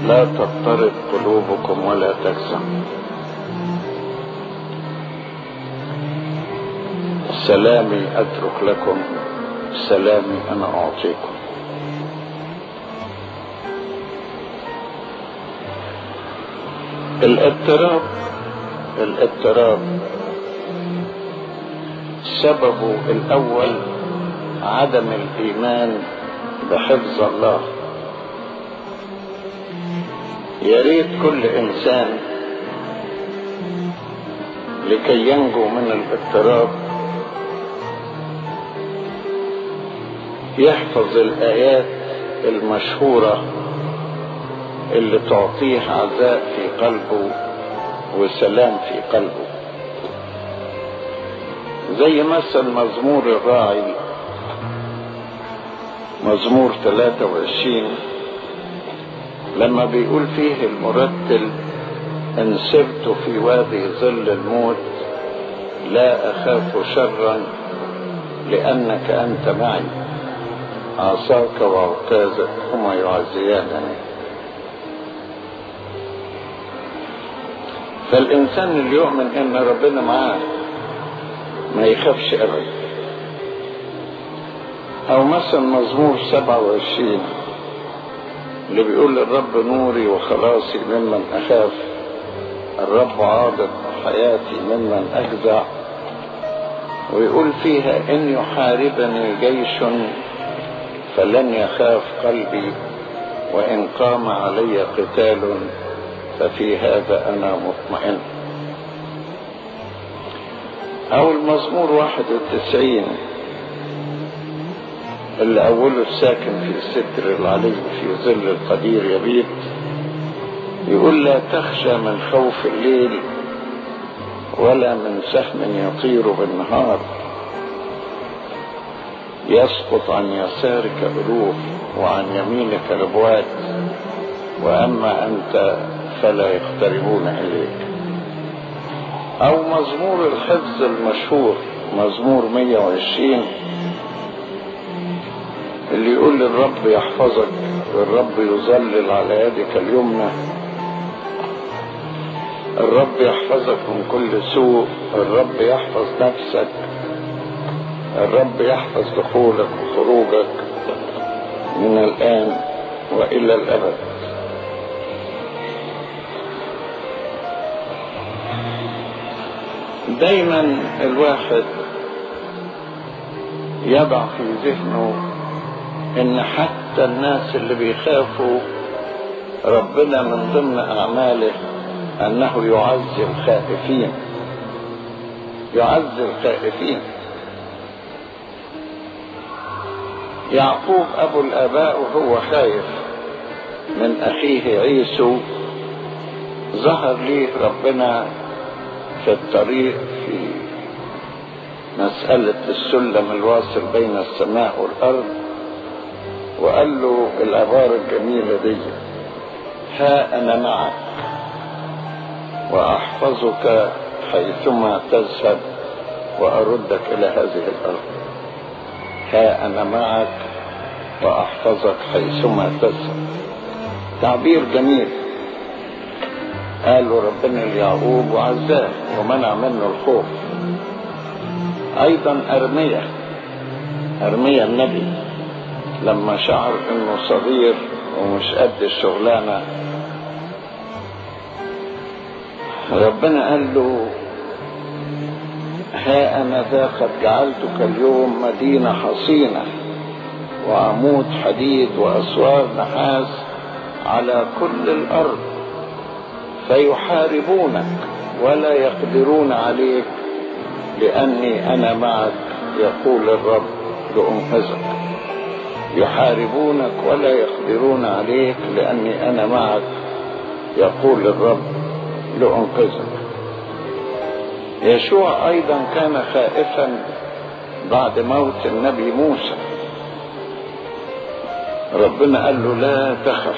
لا تضطرب قلوبكم ولا تجزع سلامي اترك لكم سلامي انا اعطيكم الاضطراب الاضطراب سببه الاول عدم الايمان بحفظ الله يا ريت كل انسان لكي ينجو من الاضطراب يحفظ الايات المشهوره اللي تعطيه عزاء في قلبه وسلام في قلبه زي مثل مزمور الراعي مزمور 23 لما بيقول فيه المرتل ان سرت في وادي ظل الموت لا اخاف شرا لانك انت معي عصاك وعكازك هما يعزيانني فالإنسان اللي يؤمن إن ربنا معاه ما يخافش أبدا أو مثلا مزمور 27 اللي بيقول الرب نوري وخلاصي ممن أخاف الرب عاضد حياتي ممن أجزع ويقول فيها إن يحاربني جيش فلن يخاف قلبي وإن قام علي قتال ففي هذا أنا مطمئن أو المزمور واحد وتسعين اللي أوله الساكن في الستر العلي في ظل القدير يبيت يقول لا تخشى من خوف الليل ولا من سهم يطير بالنهار يسقط عن يسارك ألوف وعن يمينك ربوات وأما أنت فلا يقتربون إليك أو مزمور الحفظ المشهور مزمور 120 اللي يقول للرب يحفظك والرب يظلل على يدك اليمنى الرب يحفظك من كل سوء الرب يحفظ نفسك الرب يحفظ دخولك وخروجك من الآن وإلى الأبد دايما الواحد يضع في ذهنه ان حتى الناس اللي بيخافوا ربنا من ضمن اعماله انه يعزي الخائفين يعزي الخائفين يعقوب ابو الاباء وهو خايف من اخيه عيسو ظهر ليه ربنا في الطريق في مسألة السلم الواصل بين السماء والأرض وقال له العبارة الجميلة دي ها أنا معك وأحفظك حيثما تذهب وأردك إلى هذه الأرض ها أنا معك وأحفظك حيثما تذهب تعبير جميل قالوا ربنا ليعقوب وعزاه ومنع منه الخوف ايضا ارميا ارميا النبي لما شعر انه صغير ومش قد الشغلانه ربنا قال له ها انا ذا قد جعلتك اليوم مدينه حصينه وعمود حديد واسوار نحاس على كل الارض فيحاربونك ولا يقدرون عليك لاني انا معك يقول الرب لانقذك يحاربونك ولا يقدرون عليك لاني انا معك يقول الرب لانقذك يشوع ايضا كان خائفا بعد موت النبي موسى ربنا قال له لا تخف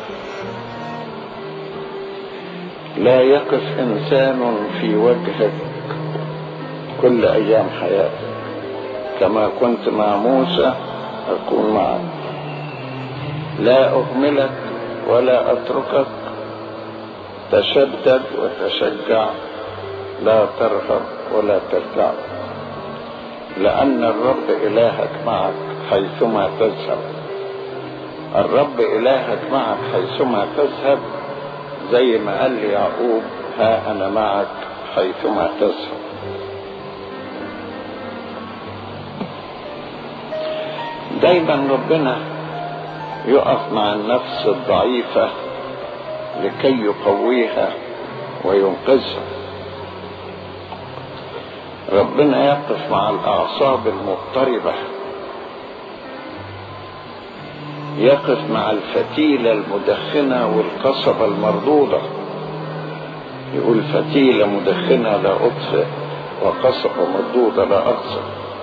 لا يقف انسان في وجهك كل ايام حياتك كما كنت مع موسى اكون معك لا اهملك ولا أتركك تشدد وتشجع لا ترهب ولا ترتعب لأن الرب إلهك معك حيثما تذهب الرب إلهك معك حيثما تذهب زي ما قال لي يعقوب ها أنا معك حيثما تذهب دايما ربنا يقف مع النفس الضعيفة لكي يقويها وينقذها ربنا يقف مع الأعصاب المضطربة يقف مع الفتيلة المدخنة والقصبة المردودة يقول فتيلة مدخنة لا أطفئ وقصبة مردودة لا أقصر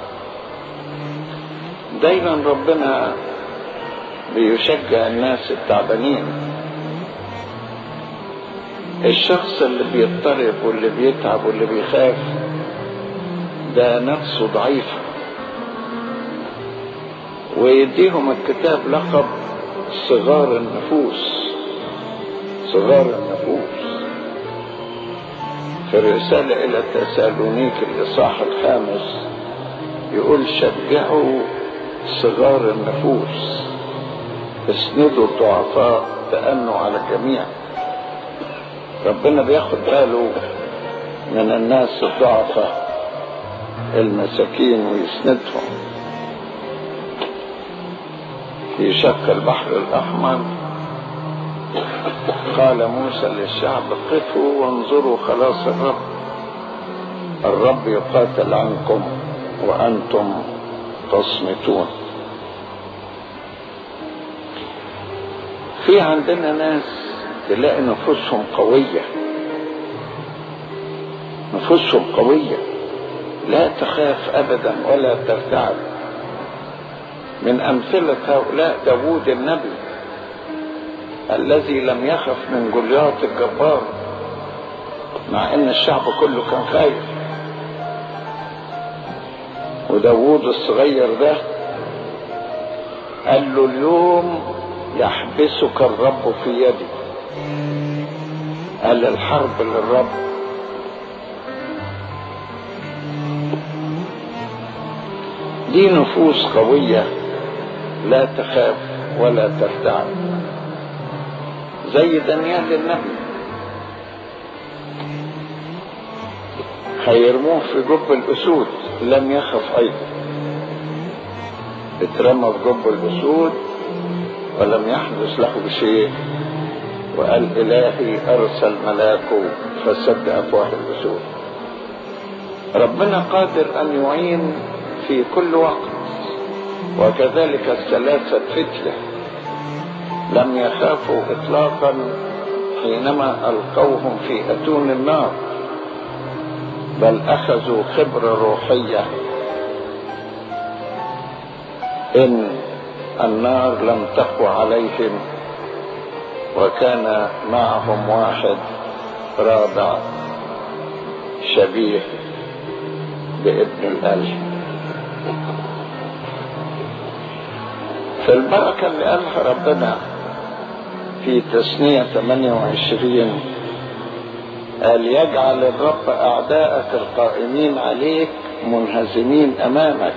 دايما ربنا بيشجع الناس التعبانين الشخص اللي بيضطرب واللي بيتعب واللي بيخاف ده نفسه ضعيفة ويديهم الكتاب لقب صغار النفوس صغار النفوس في الرسالة إلى تسالونيك الإصحاح الخامس يقول شجعوا صغار النفوس اسندوا الضعفاء تأنوا على الجميع ربنا بياخد باله من الناس الضعفاء المساكين ويسندهم في شق البحر الأحمر قال موسى للشعب قفوا وانظروا خلاص الرب الرب يقاتل عنكم وأنتم تصمتون في عندنا ناس تلاقي نفوسهم قوية نفوسهم قوية لا تخاف أبدا ولا ترتعب من أمثلة هؤلاء داوود النبي الذي لم يخف من جولياط الجبار مع ان الشعب كله كان خايف وداوود الصغير ده قال له اليوم يحبسك الرب في يدي قال الحرب للرب دي نفوس قوية لا تخاف ولا ترتعب زي دانيال النبي هيرموه في جب الأسود لم يخف أيضا اترمى في جب الأسود ولم يحدث له شيء وقال إلهي أرسل ملاكه فسد أفواه الأسود ربنا قادر أن يعين في كل وقت وكذلك الثلاثة فتية لم يخافوا إطلاقا حينما ألقوهم في أتون النار بل أخذوا خبرة روحية إن النار لم تقوى عليهم وكان معهم واحد رابع شبيه بابن الألف في البركة اللي قالها ربنا في تسنية 28 قال يجعل الرب أعداءك القائمين عليك منهزمين أمامك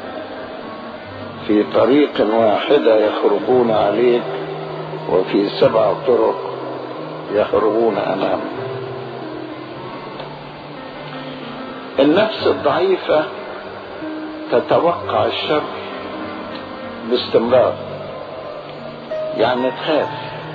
في طريق واحدة يخرجون عليك وفي سبع طرق يخرجون أمامك النفس الضعيفة تتوقع الشر باستمرار يعني تخاف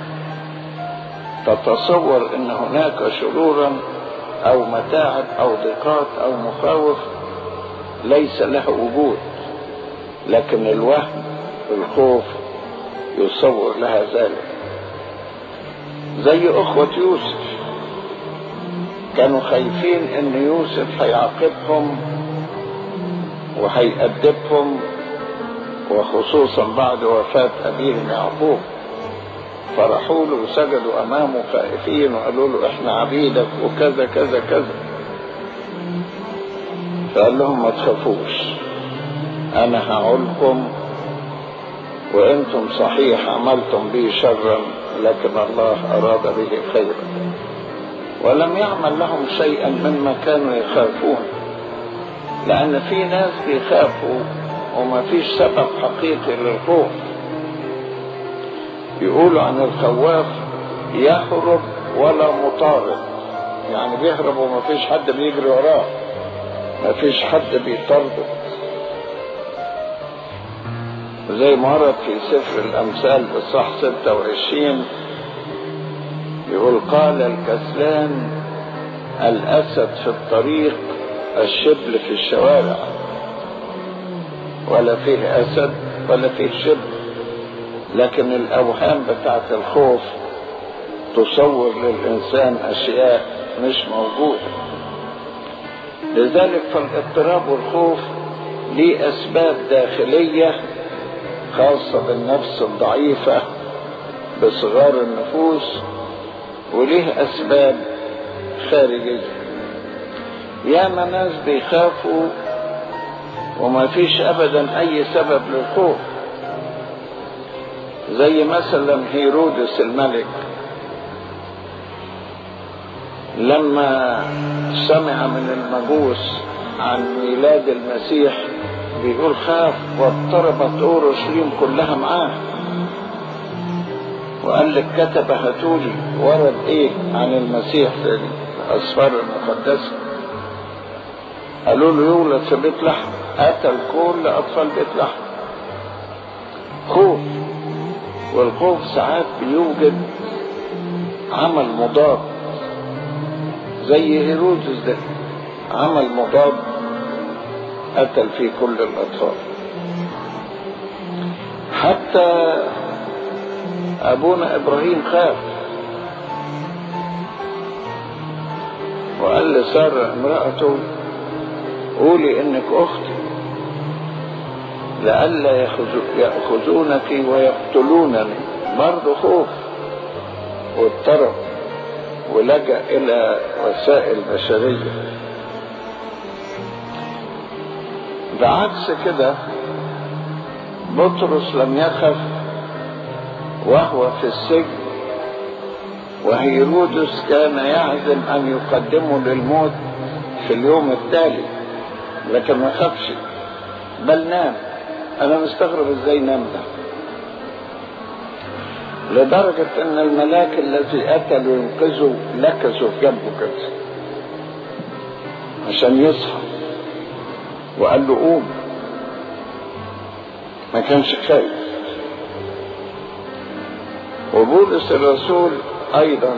تتصور ان هناك شرورا او متاعب او ضيقات او مخاوف ليس له وجود لكن الوهم الخوف يصور لها ذلك زي اخوة يوسف كانوا خايفين ان يوسف هيعاقبهم وهيأدبهم وخصوصا بعد وفاة أبيهم يعقوب فرحوا له وسجدوا أمامه خائفين وقالوا له إحنا عبيدك وكذا كذا كذا فقال لهم ما تخافوش أنا هعولكم وأنتم صحيح عملتم بي شرا لكن الله أراد به خيرا ولم يعمل لهم شيئا مما كانوا يخافون لأن في ناس بيخافوا وما فيش سبب حقيقي للخوف يقولوا عن الخواف يهرب ولا مطارد يعني بيهرب وما فيش حد بيجري وراه ما فيش حد بيطرده زي ما ورد في سفر الأمثال بصح 26 يقول قال الكسلان الأسد في الطريق الشبل في الشوارع ولا فيه أسد ولا فيه شبل لكن الأوهام بتاعت الخوف تصور للإنسان أشياء مش موجودة لذلك فالاضطراب والخوف ليه أسباب داخلية خاصة بالنفس الضعيفة بصغار النفوس وليه أسباب خارجية ياما ناس بيخافوا وما فيش أبدا أي سبب للخوف زي مثلا هيرودس الملك لما سمع من المجوس عن ميلاد المسيح بيقول خاف واضطربت اورشليم كلها معاه وقال لك كتب هاتولي ورد ايه عن المسيح في الاسفار المقدسه قالوا له يولد في بيت لحم قتل كل اطفال بيت لحم خوف والخوف ساعات بيوجد عمل مضاد زي هيرودس ده عمل مضاد قتل فيه كل الأطفال حتى أبونا إبراهيم خاف وقال لسارة امرأته قولي إنك أختي لئلا يأخذونك ويقتلونني برضه خوف واضطرب ولجأ إلى وسائل بشرية بعكس كده بطرس لم يخف وهو في السجن وهيرودس كان يعزم أن يقدمه للموت في اليوم التالي لكن ما خافش بل نام أنا مستغرب إزاي نام ده لدرجة ان الملاك الذي اتى لينقذه لكزوا في جنبه كده عشان يصحى وقال له قوم ما كانش خايف وبولس الرسول ايضا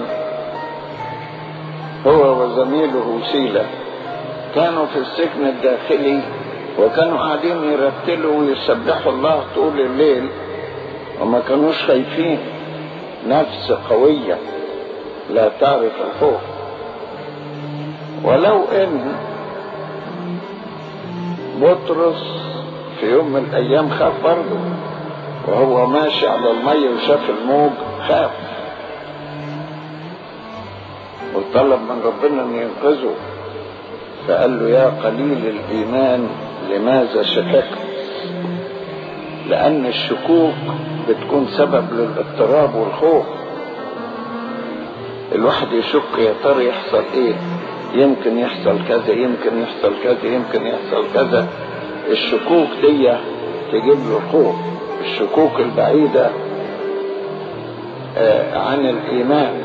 هو وزميله سيلة كانوا في السجن الداخلي وكانوا قاعدين يرتلوا ويسبحوا الله طول الليل وما كانوش خايفين نفس قوية لا تعرف الخوف ولو ان بطرس في يوم من الايام خاف برضه وهو ماشي على المية وشاف الموج خاف وطلب من ربنا ان ينقذه فقال له يا قليل الايمان لماذا شككت لان الشكوك بتكون سبب للاضطراب والخوف الواحد يشك يا ترى يحصل ايه يمكن يحصل كذا يمكن يحصل كذا يمكن يحصل كذا الشكوك دي تجيب له خوف الشكوك البعيدة آه عن الإيمان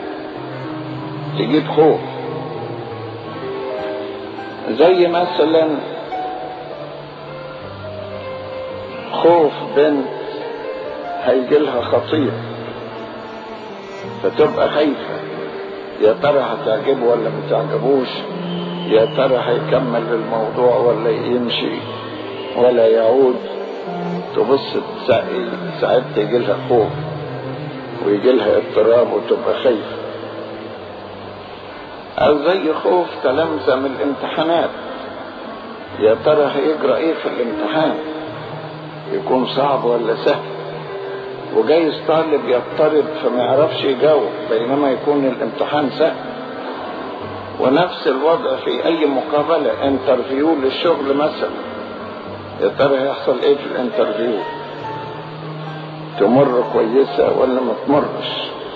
تجيب خوف زي مثلا خوف بنت هيجي لها خطير فتبقى خايفة يا ترى هتعجبه ولا ما تعجبوش يا ترى هيكمل الموضوع ولا يمشي ولا يعود تبص ساعات يجي لها خوف ويجي لها اضطراب وتبقى خايفة أو زي خوف تلامذة من الامتحانات يا ترى هيجرى ايه في الامتحان يكون صعب ولا سهل وجايز طالب يضطرب فما يعرفش يجاوب بينما يكون الامتحان سهل ونفس الوضع في اي مقابلة انترفيو للشغل مثلا يا ترى هيحصل ايه في الانترفيو تمر كويسة ولا ما تمرش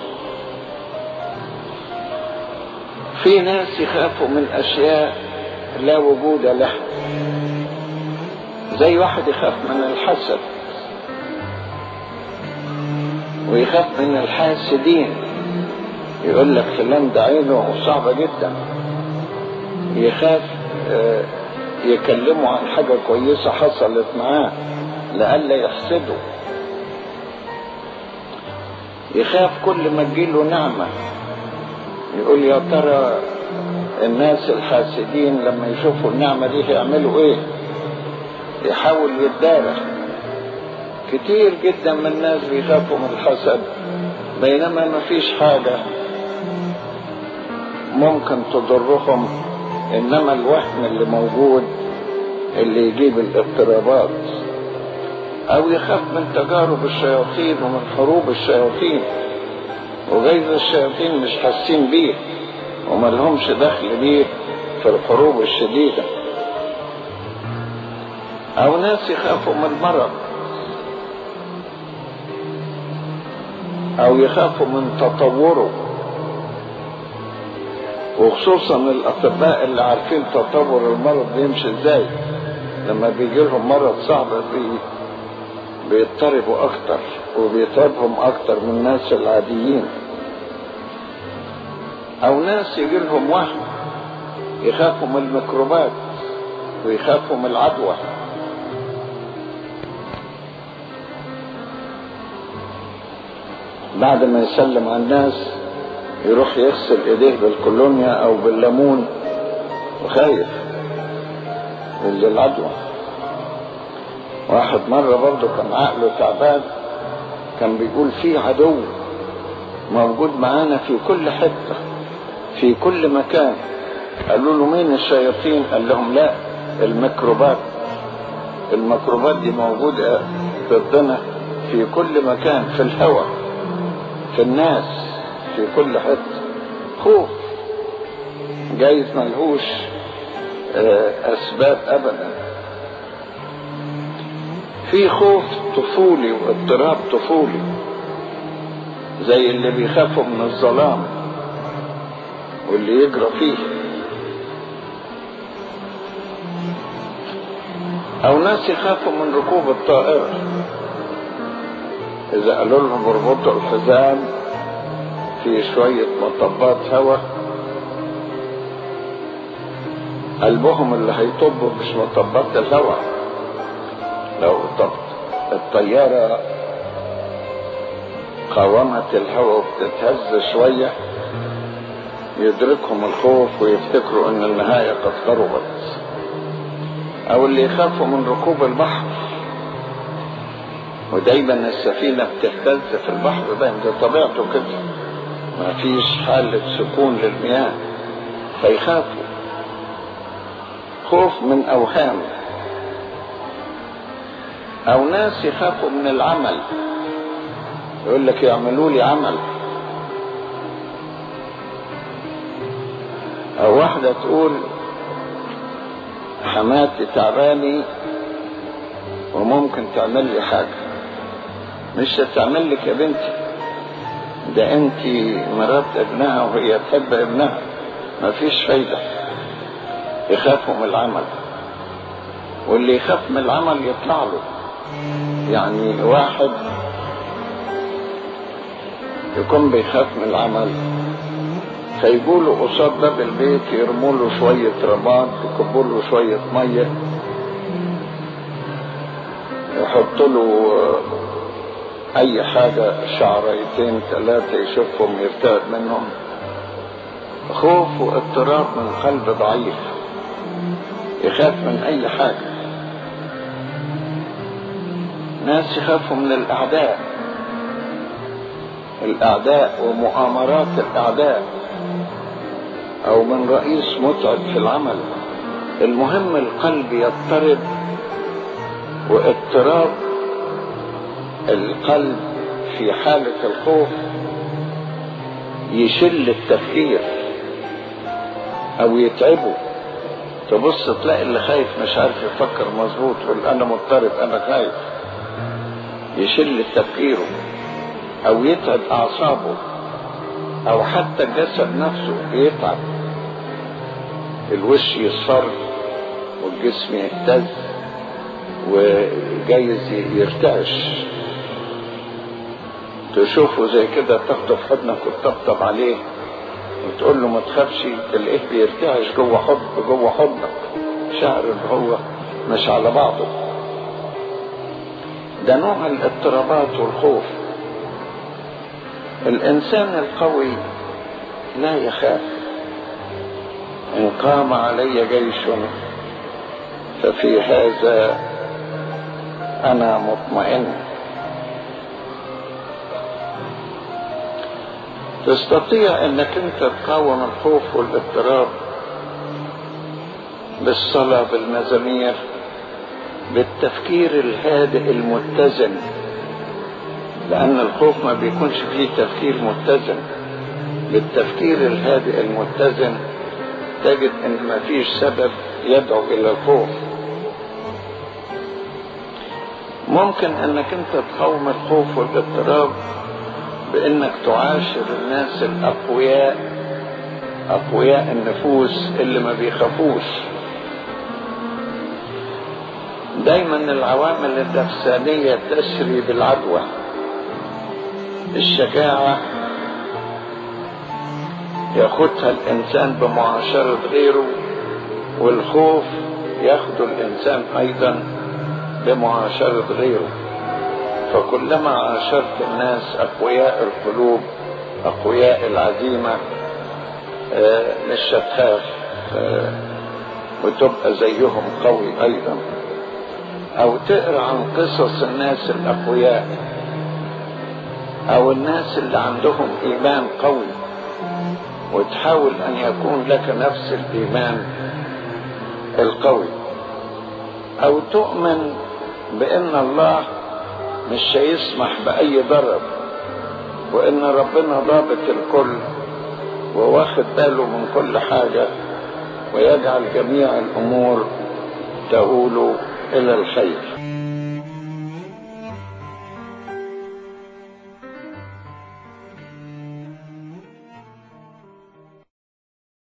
في ناس يخافوا من أشياء لا وجود لها زي واحد يخاف من الحسد ويخاف من الحاسدين يقول لك فلان ده عينه صعبة جدا يخاف يكلموا عن حاجة كويسة حصلت معاه لألا يحسده يخاف كل ما تجيله نعمة يقول يا ترى الناس الحاسدين لما يشوفوا النعمة دي هيعملوا ايه يحاول يتدارى كتير جدا من الناس بيخافوا من الحسد بينما ما فيش حاجة ممكن تضرهم انما الوهم اللي موجود اللي يجيب الاضطرابات او يخاف من تجارب الشياطين ومن حروب الشياطين وجايز الشياطين مش حاسين بيه وما لهمش دخل بيه في الحروب الشديدة او ناس يخافوا من المرض او يخافوا من تطوره وخصوصا الاطباء اللي عارفين تطور المرض بيمشي ازاي لما بيجي لهم مرض صعب بي بيضطربوا اكتر وبيتعبهم اكتر من الناس العاديين او ناس يجي لهم وهم يخافوا من الميكروبات ويخافوا من العدوى بعد ما يسلم على الناس يروح يغسل ايديه بالكولونيا او بالليمون وخايف من العدوى واحد مرة برضه كان عقله تعبان كان بيقول في عدو موجود معانا في كل حتة في كل مكان قالوا له مين الشياطين قال لهم لا الميكروبات الميكروبات دي موجودة ضدنا في كل مكان في الهواء في الناس في كل حتة خوف جايز ملهوش أسباب أبدا في خوف طفولي واضطراب طفولي زي اللي بيخافوا من الظلام واللي يجرى فيه او ناس يخافوا من ركوب الطائرة اذا قالوا لهم اربطوا الحزام في شوية مطبات هواء قلبهم اللي هيطبوا مش مطبات الهواء لو الطيارة قاومت الهواء وبتتهز شوية يدركهم الخوف ويفتكروا ان النهاية قد قربت او اللي يخافوا من ركوب البحر ودايما السفينة بتهتز في البحر ده ده طبيعته كده ما فيش حالة سكون للمياه فيخافوا خوف من اوهام او ناس يخافوا من العمل يقول لك يعملوا لي عمل او واحدة تقول حماتي تعباني وممكن تعمل لي حاجة مش هتعمل لك يا بنتي ده انت مرات ابنها وهي تحب ابنها مفيش فايدة يخافوا من العمل واللي يخاف من العمل يطلع له يعني واحد يكون بيخاف من العمل فيقولوا قصاد باب البيت يرموا له شوية رماد يكبوا له شوية مية يحطوا له أي حاجة شعريتين ثلاثة يشوفهم يرتعب منهم خوف واضطراب من قلب ضعيف يخاف من أي حاجة ناس يخافوا من الأعداء الأعداء ومؤامرات الأعداء أو من رئيس متعب في العمل المهم القلب يضطرب واضطراب القلب في حالة الخوف يشل التفكير أو يتعبه تبص تلاقي اللي خايف مش عارف يفكر مظبوط يقول أنا مضطرب أنا خايف يشل تفكيره او يتعب اعصابه او حتى الجسد نفسه يتعب الوش يصفر والجسم يهتز وجايز يرتعش تشوفه زي كده تاخده في حضنك وتطبطب عليه وتقول له ما تخافش تلاقيه بيرتعش جوه حضن جوه حضنك شعر ان هو مش على بعضه ده نوع الاضطرابات والخوف الانسان القوي لا يخاف ان قام علي جيش ففي هذا انا مطمئن تستطيع انك انت تقاوم الخوف والاضطراب بالصلاة بالمزامير بالتفكير الهادئ المتزن لأن الخوف ما بيكونش فيه تفكير متزن بالتفكير الهادئ المتزن تجد ان ما فيش سبب يدعو الى الخوف ممكن انك انت تقاوم الخوف والاضطراب بانك تعاشر الناس الاقوياء اقوياء النفوس اللي ما بيخافوش دايما العوامل النفسانية تسري بالعدوى الشجاعة ياخدها الإنسان بمعاشرة غيره والخوف ياخد الإنسان أيضا بمعاشرة غيره فكلما عاشرت الناس أقوياء القلوب أقوياء العزيمة مش هتخاف وتبقى زيهم قوي أيضا أو تقرأ عن قصص الناس الأقوياء أو الناس اللي عندهم إيمان قوي وتحاول أن يكون لك نفس الإيمان القوي أو تؤمن بأن الله مش هيسمح بأي ضرر وإن ربنا ضابط الكل وواخد باله من كل حاجة ويجعل جميع الأمور تؤول إلى الخير